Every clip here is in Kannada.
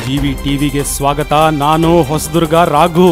ಜಿವಿ ಟಿವಿಗೆ ಸ್ವಾಗತ ನಾನು ಹೊಸದುರ್ಗ ರಾಘು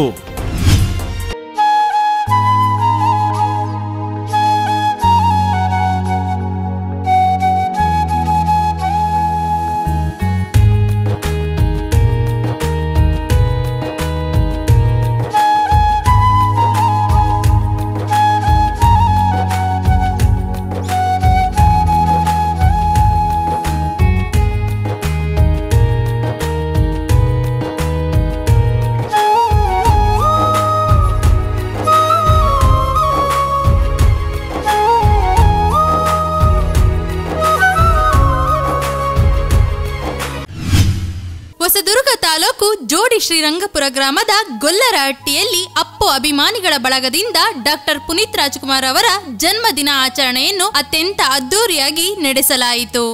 ಹೊಸದುರ್ಗ ತಾಲೂಕು ಜೋಡಿ ಶ್ರೀರಂಗಪುರ ಗ್ರಾಮದ ಗೊಲ್ಲರಹಟ್ಟಿಯಲ್ಲಿ ಅಪ್ಪು ಅಭಿಮಾನಿಗಳ ಬಳಗದಿಂದ ಡಾಕ್ಟರ್ ಪುನೀತ್ ರಾಜ್ಕುಮಾರ್ ಅವರ ಜನ್ಮದಿನ ಆಚರಣೆಯನ್ನು ಅತ್ಯಂತ ಅದ್ದೂರಿಯಾಗಿ ನಡೆಸಲಾಯಿತು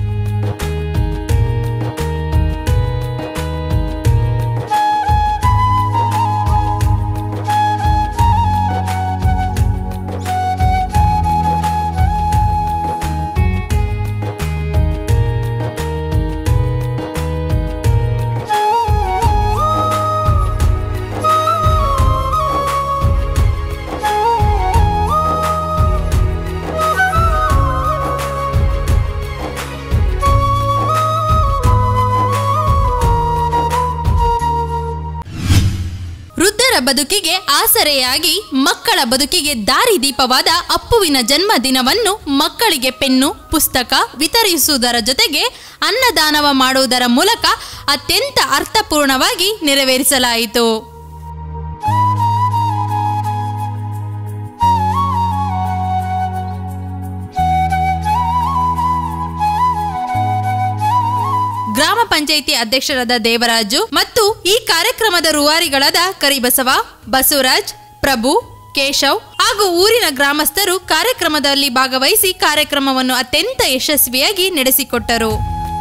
ವೃದ್ಧರ ಬದುಕಿಗೆ ಆಸರೆಯಾಗಿ ಮಕ್ಕಳ ಬದುಕಿಗೆ ದಾರಿದೀಪವಾದ ಅಪ್ಪುವಿನ ಜನ್ಮದಿನವನ್ನು ಮಕ್ಕಳಿಗೆ ಪೆನ್ನು ಪುಸ್ತಕ ವಿತರಿಸುವುದರ ಜೊತೆಗೆ ಅನ್ನದಾನವ ಮಾಡುವುದರ ಮೂಲಕ ಅತ್ಯಂತ ಅರ್ಥಪೂರ್ಣವಾಗಿ ನೆರವೇರಿಸಲಾಯಿತು ಗ್ರಾಮ ಪಂಚಾಯಿತಿ ಅಧ್ಯಕ್ಷರಾದ ದೇವರಾಜು ಮತ್ತು ಈ ಕಾರ್ಯಕ್ರಮದ ರೂವಾರಿಗಳಾದ ಕರಿಬಸವ ಬಸವರಾಜ್ ಪ್ರಭು ಕೇಶವ್ ಹಾಗೂ ಊರಿನ ಗ್ರಾಮಸ್ಥರು ಕಾರ್ಯಕ್ರಮದಲ್ಲಿ ಭಾಗವಹಿಸಿ ಕಾರ್ಯಕ್ರಮವನ್ನು ಅತ್ಯಂತ ಯಶಸ್ವಿಯಾಗಿ ನಡೆಸಿಕೊಟ್ಟರು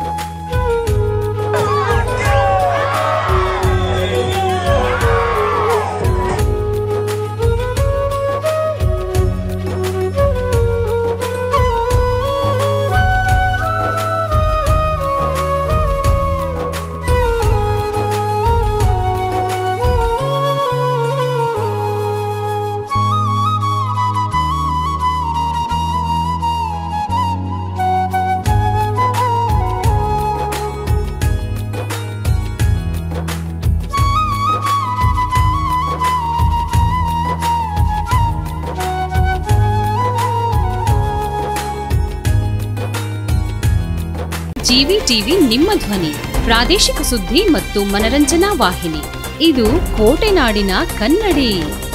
ಜಿವಿ ಟಿವಿ ನಿಮ್ಮ ಧ್ವನಿ ಪ್ರಾದೇಶಿಕ ಸುದ್ದಿ ಮತ್ತು ಮನರಂಜನಾ ವಾಹಿನಿ ಇದು ಕೋಟೆನಾಡಿನ ಕನ್ನಡಿ